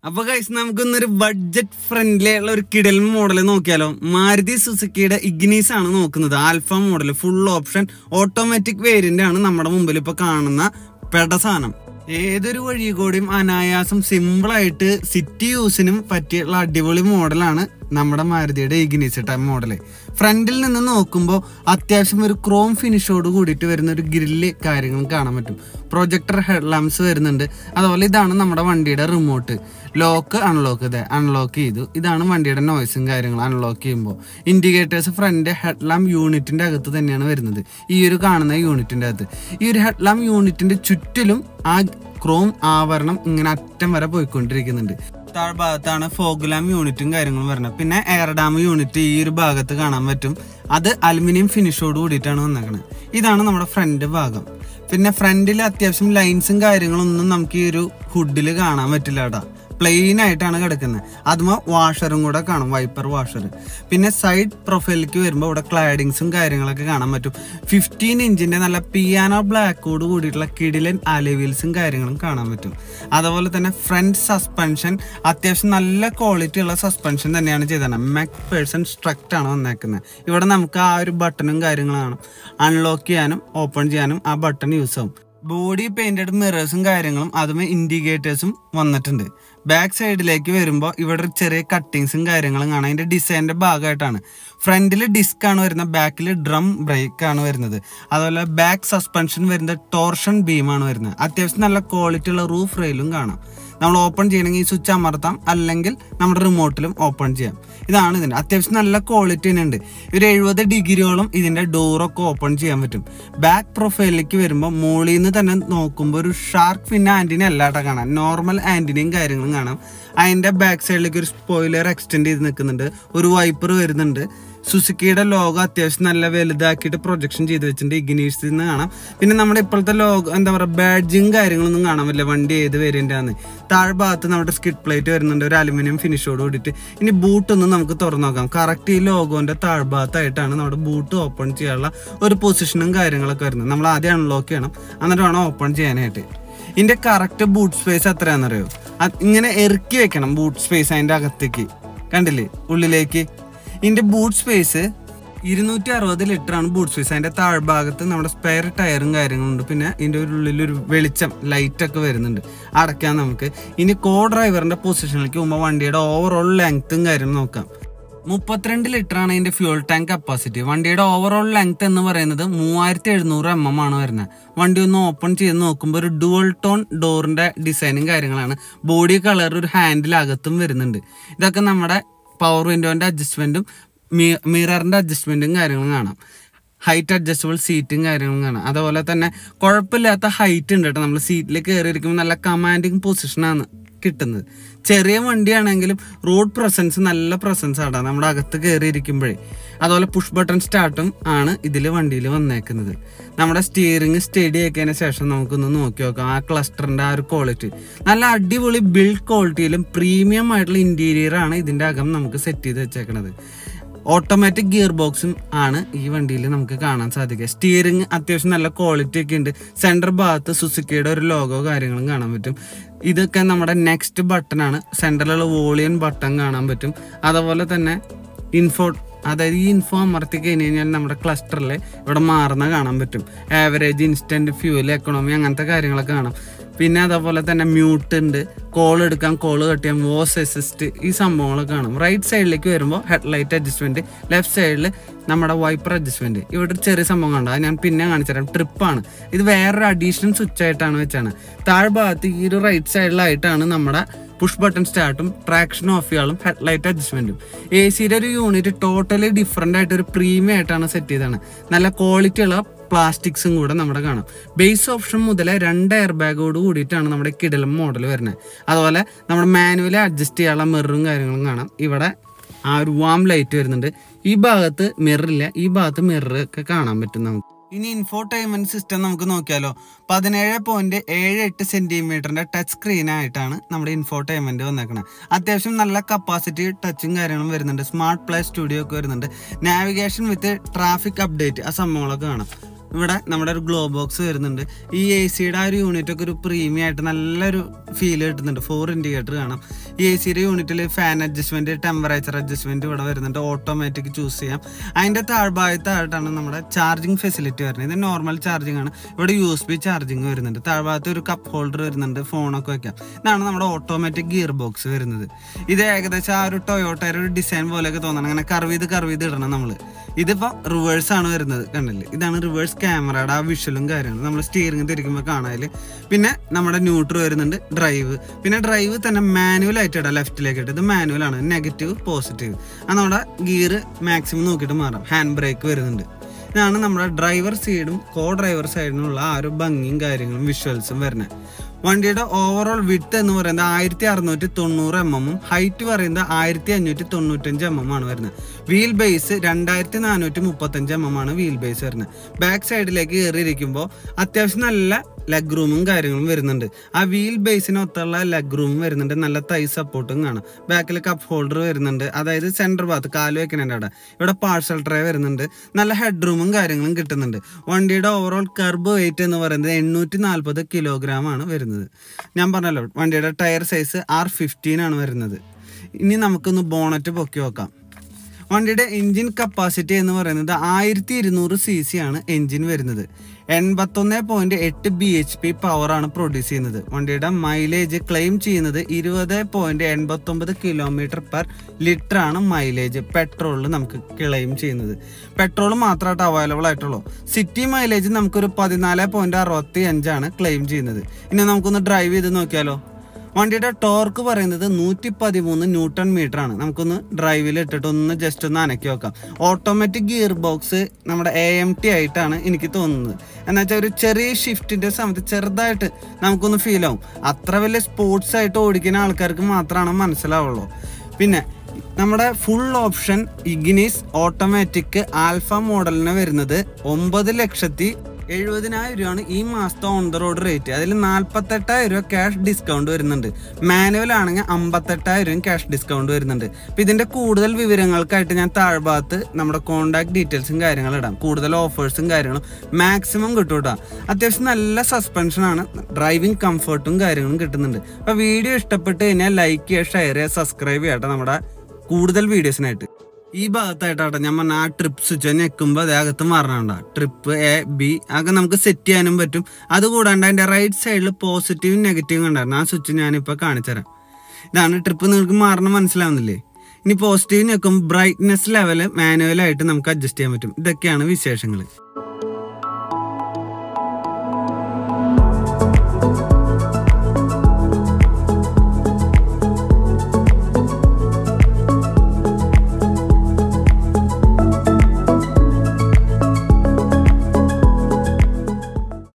അപ്പൊ guys നമുക്കൊന്നൊരു budget friendly ആയിട്ടുള്ള ഒരു കിടൽ മോഡൽ നോക്കിയാലോ മാരുതി സുസുക്കിയുടെ ഇഗ്നീസ് ആണ് നോക്കുന്നത് alpha model full option automatic variant ആണ് നമ്മുടെ മുമ്പിൽ ഇപ്പൊ കാണുന്ന പെട സാധനം ഏതൊരു വഴി കൂടിയും അനായാസം സിമ്പിൾ ആയിട്ട് സിറ്റി യൂസിനും പറ്റിയുള്ള അടിപൊളി മോഡലാണ് നമ്മുടെ മാരുതിയുടെ ഇഗ്നീസ് ടൈം മോഡല് ഫ്രണ്ടിൽ നിന്ന് നോക്കുമ്പോൾ അത്യാവശ്യം ഒരു ക്രോം ഫിനിഷോട് കൂടിയിട്ട് വരുന്ന ഒരു ഗ്രില്ല് കാര്യങ്ങളും കാണാൻ പറ്റും പ്രൊജക്ടർ ഹെഡ് ലാംപ്സ് വരുന്നുണ്ട് അതുപോലെ ഇതാണ് നമ്മുടെ വണ്ടിയുടെ റിമോട്ട് ലോക്ക് അൺലോക്ക് ഇതേ അൺലോക്ക് ചെയ്തു ഇതാണ് വണ്ടിയുടെ നോയ്സും കാര്യങ്ങളും അൺലോക്ക് ചെയ്യുമ്പോൾ ഇൻഡിക്കേറ്റേഴ്സ് ഫ്രണ്ട് ഹെഡ് ലാമ്പ് യൂണിറ്റിന്റെ അകത്ത് തന്നെയാണ് വരുന്നത് ഈ ഒരു കാണുന്ന യൂണിറ്റിന്റെ അകത്ത് ഈ ഒരു ഹെഡ് ലാമ്പ് യൂണിറ്റിന്റെ ചുറ്റിലും ആ ക്രോം ആവരണം ഇങ്ങനെ അറ്റം വരെ പോയിക്കൊണ്ടിരിക്കുന്നുണ്ട് താഴ്ഭാഗത്താണ് ഫോഗ് ലാമ്പ് യൂണിറ്റും കാര്യങ്ങളും വരുന്നത് പിന്നെ എയർ ഡാം യൂണിറ്റ് ഈ ഒരു ഭാഗത്ത് കാണാൻ പറ്റും അത് അലുമിനിയം ഫിനിഷോട് കൂടിയിട്ടാണ് വന്നേക്കുന്നത് ഇതാണ് നമ്മുടെ ഫ്രണ്ട് ഭാഗം പിന്നെ ഫ്രണ്ടിൽ അത്യാവശ്യം ലൈൻസും കാര്യങ്ങളൊന്നും നമുക്ക് ഈ ഒരു ഹുഡിൽ കാണാൻ പറ്റില്ല കേട്ടോ പ്ലെയിൻ ആയിട്ടാണ് കിടക്കുന്നത് അതുമ വാഷറും കൂടെ കാണും വൈപ്പർ വാഷർ പിന്നെ സൈഡ് പ്രൊഫൈലിലേക്ക് വരുമ്പോൾ ഇവിടെ ക്ലാഡിങ്സും കാര്യങ്ങളൊക്കെ കാണാൻ പറ്റും ഫിഫ്റ്റീൻ ഇഞ്ചിന്റെ നല്ല പിയാനോ ബ്ലാക്കോട് കൂടിയിട്ടുള്ള കിടിലൻ അലവീൽസും കാര്യങ്ങളും കാണാൻ പറ്റും അതുപോലെ തന്നെ ഫ്രണ്ട് സസ്പെൻഷൻ അത്യാവശ്യം നല്ല ക്വാളിറ്റി ഉള്ള സസ്പെൻഷൻ തന്നെയാണ് ചെയ്തത് മെക് പേഴ്സൺ സ്ട്രക്റ്റ് ആണ് വന്നേക്കുന്നത് ഇവിടെ നമുക്ക് ആ ഒരു ബട്ടണും കാര്യങ്ങളും കാണും അൺലോക്ക് ചെയ്യാനും ഓപ്പൺ ചെയ്യാനും ആ ബട്ടൺ യൂസ് ആവും ബോഡി പെയിന്റഡ് മിറേഴ്സും കാര്യങ്ങളും അതുമേ ഇൻഡിക്കേറ്റേഴ്സും വന്നിട്ടുണ്ട് ബാക്ക് സൈഡിലേക്ക് വരുമ്പോൾ ഇവിടെ ഒരു ചെറിയ കട്ടിങ്സും കാര്യങ്ങളും കാണാം അതിന്റെ ഡിസൈനിന്റെ ഭാഗമായിട്ടാണ് ഫ്രണ്ടിൽ ഡിസ്ക് ആണ് വരുന്നത് ബാക്കിൽ ഡ്രം ബ്രേക്ക് ആണ് വരുന്നത് അതുപോലെ ബാക്ക് സസ്പെൻഷൻ വരുന്നത് ടോർഷൻ ബീമാണ് വരുന്നത് അത്യാവശ്യം നല്ല ക്വാളിറ്റി ഉള്ള റൂഫ് റെയിലും കാണാം നമ്മൾ ഓപ്പൺ ചെയ്യണമെങ്കിൽ ഈ സ്വിച്ച് അമർത്താം അല്ലെങ്കിൽ നമ്മുടെ റിമോട്ടിലും ഓപ്പൺ ചെയ്യാം ഇതാണ് ഇതിൻ്റെ അത്യാവശ്യം നല്ല ക്വാളിറ്റി തന്നെ ഉണ്ട് ഒരു എഴുപത് ഡിഗ്രിയോളം ഇതിൻ്റെ ഡോറൊക്കെ ഓപ്പൺ ചെയ്യാൻ പറ്റും ബാക്ക് പ്രൊഫൈലിലേക്ക് വരുമ്പോൾ മുകളിൽ നിന്ന് തന്നെ നോക്കുമ്പോൾ ഒരു ഷാർക്ക് ഫിൻ ആൻറ്റിനെ അല്ലാട്ട കാണാം നോർമൽ ആൻറ്റിനെയും കാര്യങ്ങളും കാണാം അതിൻ്റെ ബാക്ക് സൈഡിലേക്ക് ഒരു സ്പോയിലർ എക്സ്റ്റെൻഡ് ചെയ്ത് നിൽക്കുന്നുണ്ട് ഒരു വൈപ്പർ വരുന്നുണ്ട് സുസുക്കിയുടെ ലോഗോ അത്യാവശ്യം നല്ല വലുതാക്കിയിട്ട് പ്രൊജക്ഷൻ ചെയ്ത് വെച്ചിട്ടുണ്ട് ഇഗ്നീഷ്യത്തിൽ നിന്ന് കാണാം പിന്നെ നമ്മുടെ ഇപ്പോഴത്തെ ലോഗോ എന്താ പറയുക ബാഡ്ജിങ് കാര്യങ്ങളൊന്നും കാണാൻ പറ്റില്ല വണ്ടി ഏത് വേരിയൻ്റ് ആണ് താഴ്ഭാഗത്ത് നമ്മുടെ സ്കിഡ് പ്ലേറ്റ് വരുന്നുണ്ട് ഒരു അലുമിനിയം ഫിനിഷോട് കൂടിയിട്ട് ഇനി ബൂട്ട് ഒന്ന് നമുക്ക് തുറന്നു നോക്കാം കറക്റ്റ് ഈ ലോഗോന്റെ താഴ്ഭാഗത്തായിട്ടാണ് നമ്മുടെ ബൂട്ട് ഓപ്പൺ ചെയ്യാനുള്ള ഒരു പൊസിഷനും കാര്യങ്ങളൊക്കെ വരുന്നത് നമ്മൾ ആദ്യം അൺലോക്ക് ചെയ്യണം എന്നിട്ട് വേണം ഓപ്പൺ ചെയ്യാനായിട്ട് ഇതിന്റെ കറക്റ്റ് ബൂട്ട് സ്പേസ് എത്രയാണെന്നറിയോ അത് ഇങ്ങനെ ഇറക്കി വെക്കണം ബൂട്ട് സ്പേസ് അതിന്റെ അകത്തേക്ക് കണ്ടില്ലേ ഉള്ളിലേക്ക് ഇതിന്റെ ബൂട്ട് സ്പേസ് ഇരുന്നൂറ്റി അറുപത് ലിറ്റർ ആണ് ബൂട്ട് സ്പേസ് അതിന്റെ താഴ്ഭാഗത്ത് നമ്മുടെ സ്പെയർ ടയറും കാര്യങ്ങളുണ്ട് പിന്നെ ഇതിന്റെ ഒരു ഉള്ളിൽ ഒരു വെളിച്ചം ലൈറ്റ് ഒക്കെ വരുന്നുണ്ട് അടയ്ക്കാൻ നമുക്ക് ഇനി കോ ഡ്രൈവറിന്റെ പൊസിഷനിലേക്ക് പോകുമ്പോൾ വണ്ടിയുടെ ഓവറോൾ ലെങ്ത്തും കാര്യം നോക്കാം മുപ്പത്തിരണ്ട് ലിറ്റർ ആണ് ഇതിന്റെ ഫ്യൂൾ ടാങ്ക് കപ്പാസിറ്റി വണ്ടിയുടെ ഓവറോൾ ലെങ്ത് എന്ന് പറയുന്നത് മൂവായിരത്തി എഴുന്നൂറ് എം എം ആണ് വരുന്നത് വണ്ടി ഒന്ന് ഓപ്പൺ ചെയ്ത് നോക്കുമ്പോൾ ഒരു ഡുവൽ ടോൺ ഡോറിന്റെ ഡിസൈനും കാര്യങ്ങളാണ് ബോഡി കളർ ഒരു ഹാൻഡിൽ അകത്തും വരുന്നുണ്ട് ഇതൊക്കെ നമ്മുടെ പവർ വിൻഡോന്റെ അഡ്ജസ്റ്റ്മെന്റും മിററിന്റെ അഡ്ജസ്റ്റ്മെന്റും കാര്യങ്ങളും കാണാം ഹൈറ്റ് അഡ്ജസ്റ്റബിൾ സീറ്റും കാര്യങ്ങളും കാണാം അതുപോലെ തന്നെ കുഴപ്പമില്ലാത്ത ഹൈറ്റ് ഉണ്ട് കേട്ടോ നമ്മൾ സീറ്റിൽ കയറിയിരിക്കുമ്പോൾ നല്ല കമാൻഡിങ് പൊസിഷനാണ് കിട്ടുന്നത് ചെറിയ വണ്ടിയാണെങ്കിലും റോഡ് പ്രസൻസ് നല്ല പ്രസൻസ് ആണ് നമ്മുടെ അകത്ത് കയറിയിരിക്കുമ്പോഴേ അതുപോലെ പുഷ് ബട്ടൺ സ്റ്റാർട്ടും ആണ് ഇതിൽ വണ്ടിയിൽ വന്നേക്കുന്നത് നമ്മുടെ സ്റ്റിയറിംഗ് സ്റ്റഡി ആക്കിയതിന് ശേഷം നമുക്കൊന്ന് നോക്കി നോക്കാം ആ ക്ലസ്റ്ററിന്റെ ആ ഒരു ക്വാളിറ്റി നല്ല അടിപൊളി ബിൽഡ് ക്വാളിറ്റിയിലും പ്രീമിയം ആയിട്ടുള്ള ഇന്റീരിയർ ആണ് ഇതിന്റെ അകം നമുക്ക് സെറ്റ് ചെയ്ത് വെച്ചേക്കണത് ഓട്ടോമാറ്റിക് ഗിയർ ബോക്സും ആണ് ഈ വണ്ടിയിൽ നമുക്ക് കാണാൻ സാധിക്കുക സ്റ്റിയറിംഗ് അത്യാവശ്യം നല്ല ക്വാളിറ്റി ഒക്കെ ഉണ്ട് സെൻറ്റർ ഭാഗത്ത് സുസുക്കിയുടെ ഒരു ലോഗോ കാര്യങ്ങളും കാണാൻ പറ്റും ഇതൊക്കെ നമ്മുടെ നെക്സ്റ്റ് ബട്ടൺ ആണ് സെൻറ്ററിലുള്ള വോളിയൻ ബട്ടൺ കാണാൻ പറ്റും അതുപോലെ തന്നെ ഇൻഫോ അതായത് ഈ ഇൻഫോ അമർത്തി കഴിഞ്ഞ് കഴിഞ്ഞാൽ നമ്മുടെ ക്ലസ്റ്ററിൽ ഇവിടെ മാറുന്ന കാണാൻ പറ്റും ആവറേജ് ഇൻസ്റ്റന്റ് ഫ്യൂൽ എക്കണോമി അങ്ങനത്തെ കാര്യങ്ങളൊക്കെ കാണാം പിന്നെ അതേപോലെ തന്നെ മ്യൂട്ട് ഉണ്ട് കോൾ എടുക്കാം കോൾ കട്ട് ചെയ്യാം വോസ് അസിസ്റ്റ് ഈ സംഭവങ്ങളൊക്കെ കാണും റൈറ്റ് സൈഡിലേക്ക് വരുമ്പോൾ ഹെഡ്ലൈറ്റ് അഡ്ജസ്റ്റ്മെന്റ് ലെഫ്റ്റ് സൈഡിൽ നമ്മുടെ വൈപ്പർ അഡ്ജസ്റ്റ്മെന്റ് ഇവിടെ ഒരു ചെറിയ സംഭവം കണ്ടോ അത് ഞാൻ പിന്നെ കാണിച്ചു തരാം ട്രിപ്പാണ് ഇത് വേറൊരു അഡീഷണൽ സ്വിച്ച് ആയിട്ടാണ് വെച്ചാണ് താഴ്ഭാഗത്ത് ഈ ഒരു റൈറ്റ് സൈഡിലായിട്ടാണ് നമ്മുടെ പുഷ് ബട്ടൺ സ്റ്റാർട്ടും ട്രാക്ഷൻ ഓഫ് ചെയ്യാളും ഹെഡ്ലൈറ്റ് അഡ്ജസ്റ്റ്മെന്റും എ സിയുടെ ഒരു യൂണിറ്റ് ടോട്ടലി ഡിഫറെൻ്റ് ആയിട്ട് ഒരു പ്രീമിയം ആയിട്ടാണ് സെറ്റ് ചെയ്തതാണ് നല്ല ക്വാളിറ്റി ഉള്ള പ്ലാസ്റ്റിക്സും കൂടെ നമ്മുടെ കാണാം ബേസ് ഓപ്ഷൻ മുതൽ രണ്ട് എയർ ബാഗോട് കൂടിയിട്ടാണ് നമ്മുടെ കിടലം മോഡൽ വരുന്നത് അതുപോലെ നമ്മുടെ മാനുവലി അഡ്ജസ്റ്റ് ചെയ്യാനുള്ള മിററും കാര്യങ്ങളും കാണാം ഇവിടെ ആ ഒരു വാം ലൈറ്റ് വരുന്നുണ്ട് ഈ ഭാഗത്ത് മിററില്ല ഈ ഭാഗത്ത് മിറർ ഒക്കെ കാണാൻ പറ്റും നമുക്ക് ഇനി ഇൻഫോർടൈൻമെന്റ് സിസ്റ്റം നമുക്ക് നോക്കിയാലോ പതിനേഴ് പോയിന്റ് ഏഴ് എട്ട് സെന്റിമീറ്ററിന്റെ ടച്ച് സ്ക്രീൻ ആയിട്ടാണ് നമ്മുടെ ഇൻഫോർടൈൻമെന്റ് വന്നേക്കുന്നത് അത്യാവശ്യം നല്ല കപ്പാസിറ്റി ടച്ചും കാര്യങ്ങളും വരുന്നുണ്ട് സ്മാർട്ട് പ്ലേ സ്റ്റുഡിയോ ഒക്കെ വരുന്നുണ്ട് നാവിഗേഷൻ വിത്ത് ട്രാഫിക് അപ്ഡേറ്റ് ആ സംഭവങ്ങളൊക്കെ കാണാം ഇവിടെ നമ്മുടെ ഒരു ഗ്ലോ ബോക്സ് വരുന്നുണ്ട് ഈ എ സിയുടെ ആ ഒരു യൂണിറ്റ് ഒക്കെ ഒരു പ്രീമിയം ആയിട്ട് നല്ലൊരു ഫീൽ കിട്ടുന്നുണ്ട് ഫോർ ഇൻഡിക്കേറ്റർ കാണാം ഈ എ സിയുടെ യൂണിറ്റിൽ ഫാൻ അഡ്ജസ്റ്റ്മെന്റ് ടെമ്പറേച്ചർ അഡ്ജസ്റ്റ്മെന്റ് ഇവിടെ വരുന്നുണ്ട് ഓട്ടോമാറ്റിക് ചൂസ് ചെയ്യാം അതിന്റെ താഴ്ഭാഗത്തായിട്ടാണ് നമ്മുടെ ചാർജിങ് ഫെസിലിറ്റി വരുന്നത് ഇത് നോർമൽ ചാർജിങ് ആണ് ഇവിടെ യു എസ് ബി ചാർജിങ് വരുന്നുണ്ട് താഴ്ഭാഗത്ത് ഒരു കപ്പ് ഹോൾഡർ വരുന്നുണ്ട് ഫോണൊക്കെ വെക്കാം ഇതാണ് നമ്മുടെ ഓട്ടോമാറ്റിക് ഗിയർ ബോക്സ് വരുന്നത് ഇത് ഏകദേശം ആ ഒരു ടൊയോട്ടയുടെ ഒരു ഡിസൈൻ പോലെയൊക്കെ തോന്നണം അങ്ങനെ കർവ് ചെയ്ത് കർവ് ചെയ്ത് ഇടണം നമ്മൾ ഇതിപ്പോൾ റിവേഴ്സ് ആണ് വരുന്നത് കണ്ടില്ലേ ഇതാണ് റിവേഴ്സ് ക്യാമറയുടെ ആ വിഷ്വലും കാര്യങ്ങളും നമ്മൾ സ്റ്റിയറിംഗ് തിരിക്കുമ്പോൾ കാണാതിൽ പിന്നെ നമ്മുടെ ന്യൂട്രൽ വരുന്നുണ്ട് ഡ്രൈവ് പിന്നെ ഡ്രൈവ് തന്നെ മാനുവൽ ആയിട്ട് ഇടാം ലെഫ്റ്റിലേക്ക് ഇട്ട് ഇത് മാനുവൽ ആണ് നെഗറ്റീവ് പോസിറ്റീവ് അത് നമ്മുടെ ഗിയർ മാക്സിമം നോക്കിയിട്ട് മാറാം ഹാൻഡ് ബ്രേക്ക് വരുന്നുണ്ട് ഇതാണ് നമ്മുടെ ഡ്രൈവർ സൈഡും കോ ഡ്രൈവർ സൈഡിനുള്ള ആ ഒരു ഭംഗിയും കാര്യങ്ങളും വിഷ്വൽസും വരുന്നത് വണ്ടിയുടെ ഓവറോൾ വിട്ട് എന്ന് പറയുന്നത് ആയിരത്തി അറുന്നൂറ്റി തൊണ്ണൂറ് എം എമ്മും ഹൈറ്റ് പറയുന്നത് ആയിരത്തി അഞ്ഞൂറ്റി തൊണ്ണൂറ്റഞ്ച് എം എം ആണ് വരുന്നത് വീൽ ബേസ് രണ്ടായിരത്തി നാനൂറ്റി മുപ്പത്തഞ്ച് എം എം ആണ് വീൽ ബേസ് വരുന്നത് ബാക്ക് സൈഡിലേക്ക് കയറിയിരിക്കുമ്പോൾ അത്യാവശ്യം നല്ല ലെഗ് റൂമും കാര്യങ്ങളും വരുന്നുണ്ട് ആ വീൽ ബേസിനൊത്തുള്ള ലെഗ് റൂമും വരുന്നുണ്ട് നല്ല തൈ സപ്പോർട്ടും കാണാം ബാക്കിൽ കപ്പ് ഹോൾഡർ വരുന്നുണ്ട് അതായത് സെൻറ്റർ ഭാഗത്ത് കാല് വെക്കണേൻ്റെ അവിടെ ഇവിടെ പാർസൽ ട്രേ വരുന്നുണ്ട് നല്ല ഹെഡ് റൂമും കാര്യങ്ങളും കിട്ടുന്നുണ്ട് വണ്ടിയുടെ ഓവറോൾ കർബ് വെയിറ്റ് എന്ന് പറയുന്നത് എണ്ണൂറ്റി നാൽപ്പത് കിലോഗ്രാം ആണ് വരുന്നത് ഞാൻ പറഞ്ഞല്ലോ വണ്ടിയുടെ ടയർ സൈസ് ആർ ഫിഫ്റ്റീൻ ആണ് വരുന്നത് ഇനി നമുക്കൊന്ന് ബോണറ്റ് പൊക്കി നോക്കാം വണ്ടിയുടെ എൻജിൻ കപ്പാസിറ്റി എന്ന് പറയുന്നത് ആയിരത്തി ഇരുന്നൂറ് സി സി ആണ് എൻജിൻ വരുന്നത് എൺപത്തൊന്ന് പോയിന്റ് എട്ട് ബി എച്ച് പി പവർ ആണ് പ്രൊഡ്യൂസ് ചെയ്യുന്നത് വണ്ടിയുടെ മൈലേജ് ക്ലെയിം ചെയ്യുന്നത് ഇരുപത് പോയിന്റ് എൺപത്തൊമ്പത് കിലോമീറ്റർ പെർ ലിറ്റർ ആണ് മൈലേജ് പെട്രോളിൽ നമുക്ക് ക്ലെയിം ചെയ്യുന്നത് പെട്രോൾ മാത്രമായിട്ട് അവൈലബിൾ ആയിട്ടുള്ളൂ സിറ്റി മൈലേജ് നമുക്കൊരു പതിനാല് പോയിന്റ് അറുപത്തി അഞ്ചാണ് ക്ലെയിം ചെയ്യുന്നത് ഇനി നമുക്കൊന്ന് ഡ്രൈവ് ചെയ്ത് നോക്കിയാലോ വണ്ടിയുടെ ടോർക്ക് പറയുന്നത് നൂറ്റി പതിമൂന്ന് ന്യൂട്ടൺ മീറ്റർ ആണ് നമുക്കൊന്ന് ഡ്രൈവിൽ ഇട്ടിട്ട് ഒന്ന് ജസ്റ്റ് ഒന്ന് അനക്കി വെക്കാം ഓട്ടോമാറ്റിക് ഗിയർ ബോക്സ് നമ്മുടെ എ എം ടി ആയിട്ടാണ് എനിക്ക് തോന്നുന്നത് എന്ന് വെച്ചാൽ ഒരു ചെറിയ ഷിഫ്റ്റിന്റെ സമയത്ത് ചെറുതായിട്ട് നമുക്കൊന്ന് ഫീൽ ആവും അത്ര വലിയ സ്പോർട്സ് ആയിട്ട് ഓടിക്കുന്ന ആൾക്കാർക്ക് മാത്രമാണ് മനസ്സിലാവുള്ളൂ പിന്നെ നമ്മുടെ full option Ignis automatic alpha മോഡലിന് വരുന്നത് ഒമ്പത് ലക്ഷത്തി എഴുപതിനായിരം രൂപയാണ് ഈ മാസത്തെ ഓൺ ദ റോഡ് റേറ്റ് അതിൽ നാൽപ്പത്തെട്ടായിരം രൂപ ക്യാഷ് ഡിസ്കൗണ്ട് വരുന്നുണ്ട് മാനുവൽ ആണെങ്കിൽ അമ്പത്തെട്ടായിരം രൂപ ക്യാഷ് ഡിസ്കൗണ്ട് വരുന്നുണ്ട് അപ്പം ഇതിന്റെ കൂടുതൽ വിവരങ്ങൾക്കായിട്ട് ഞാൻ താഴ്ഭാഗത്ത് നമ്മുടെ കോൺടാക്ട് ഡീറ്റെയിൽസും കാര്യങ്ങളും ഇടാം കൂടുതൽ ഓഫേഴ്സും കാര്യങ്ങളും മാക്സിമം കിട്ടും കേട്ടോ അത്യാവശ്യം നല്ല സസ്പെൻഷനാണ് ഡ്രൈവിംഗ് കംഫർട്ടും കാര്യങ്ങളും കിട്ടുന്നുണ്ട് അപ്പോൾ വീഡിയോ ഇഷ്ടപ്പെട്ട് കഴിഞ്ഞാൽ ലൈക്ക് ചെയ്യുക ഷെയർ ചെയ്യുക സബ്സ്ക്രൈബ് ചെയ്യട്ടെ നമ്മുടെ കൂടുതൽ വീഡിയോസിനായിട്ട് ഈ ഭാഗത്തായിട്ടാട്ടെ ഞാൻ പറഞ്ഞ ആ ട്രിപ്പ് സ്വിച്ച് ഞെക്കുമ്പോൾ അതകത്ത് മാറണണ്ട ട്രിപ്പ് എ ബി അതൊക്കെ നമുക്ക് സെറ്റ് ചെയ്യാനും പറ്റും അതുകൂടാണ്ട് അതിൻ്റെ റൈറ്റ് സൈഡിൽ പോസിറ്റീവും നെഗറ്റീവും ഉണ്ടായിരുന്നു ആ സ്വിച്ച് ഞാനിപ്പോൾ കാണിച്ചുതരാം ഇതാണ് ട്രിപ്പ് നിങ്ങൾക്ക് മാറണം മനസ്സിലാവുന്നില്ലേ ഇനി പോസിറ്റീവ് ഞെക്കുമ്പോൾ ബ്രൈറ്റ്നെസ് ലെവൽ മാനുവലായിട്ട് നമുക്ക് അഡ്ജസ്റ്റ് ചെയ്യാൻ പറ്റും ഇതൊക്കെയാണ് വിശേഷങ്ങൾ